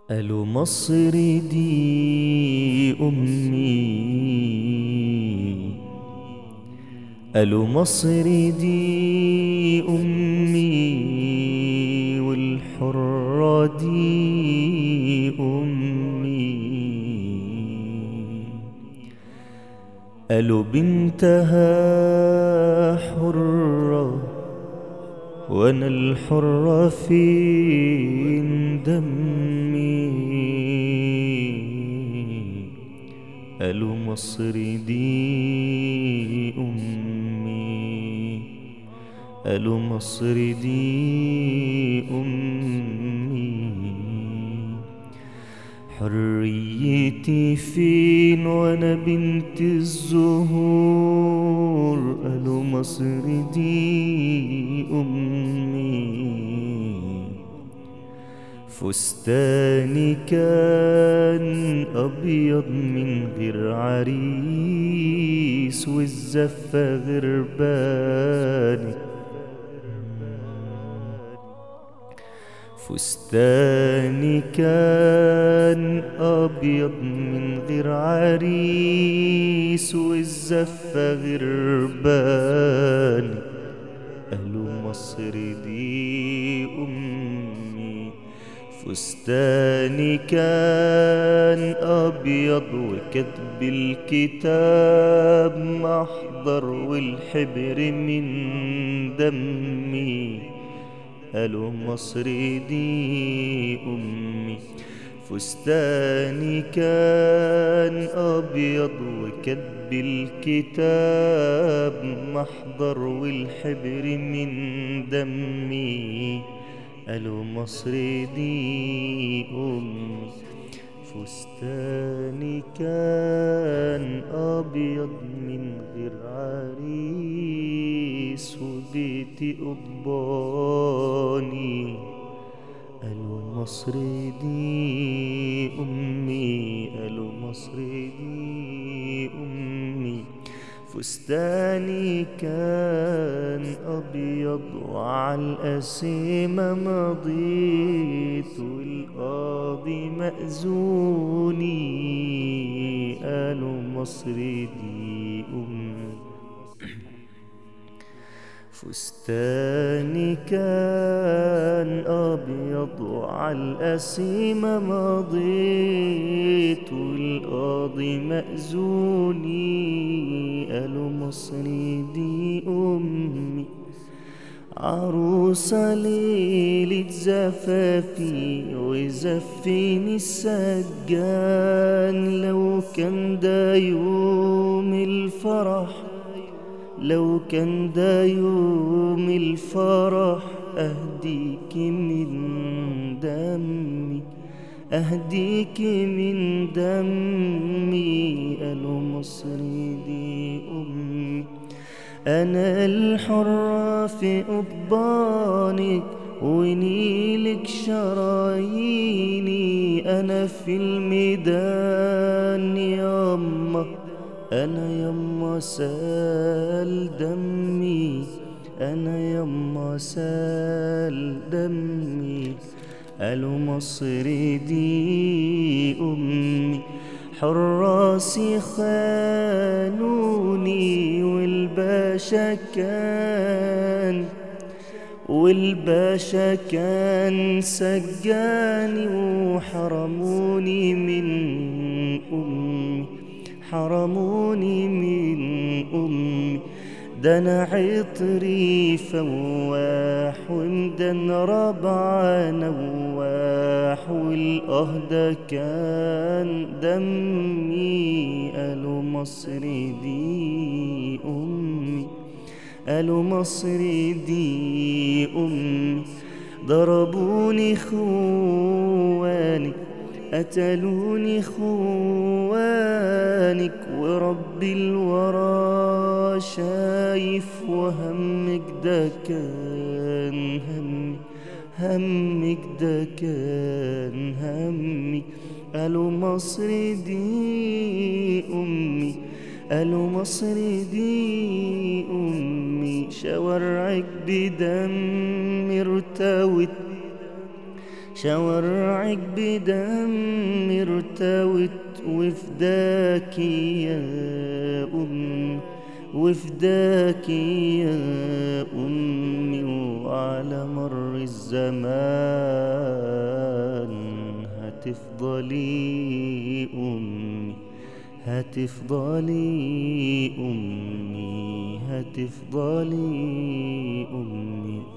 ألو مصر دي أمي ألو مصر دي أمي والحرة دي أمي ألو بنتها حرة وأنا الحرة فين دمي ألو مصر دي أمي ألو مصر دي أمي حريتي فين وانا بنت الزهور قالوا مصر دي امي فستاني كان ابيض من غير عريس والزفه غرباني فستاني كان أبيض من غير عريس والزفة غرباني قالوا مصر دي أمي فستاني كان أبيض وكتب الكتاب محضر والحبر من دمي قالوا مصر دي أمي فستاني كان أبيض وكتب الكتاب محضر والحبر من دمي قالوا مصر دي أمي فستاني كان أبيض من غير عريس وبيتي قضباني قالوا مصر دي أمي قالوا مصر دي أمي فستاني كان أبيض وعلى القسيمة مضيت والقاضي مأذوني قالوا مصر دي أمي فستاني كان أبيض وعلى القسيمة مضيت والقاضي مأذوني قالوا مصري دي أمي عروسة ليلة زفافي وزفيني السجان لو كان ده يوم الفرح لو كان ده يوم الفرح أهديك من دمي أهديك من دمي قالوا مصري دي أمي أنا الحرة في قضبانك ونيلك شراييني أنا في الميدان ياما أنا يما سال دمي أنا يما سال دمي قالوا مصر دي أمي حراسي خانوني والباشا كان والباشا كان سجاني وحرموني من أمي حرموني من أمي ده أنا عطري فواح ومدن ربع نواح والأهدى كان دمي قالوا مصر دي أمي قالوا مصر دي أمي ضربوني خواني قتلوني خوانك ورب الورى شايف وهمك ده كان همي همك ده كان همي قالوا مصر دي أمي قالوا مصر دي أمي شوارعك بدم ارتوت شوارعك بدم ارتوت وفداكي يا أمي وفداكي يا أمي وعلى مر الزمان هتفضلي أمي هتفضلي أمي هتفضلي أمي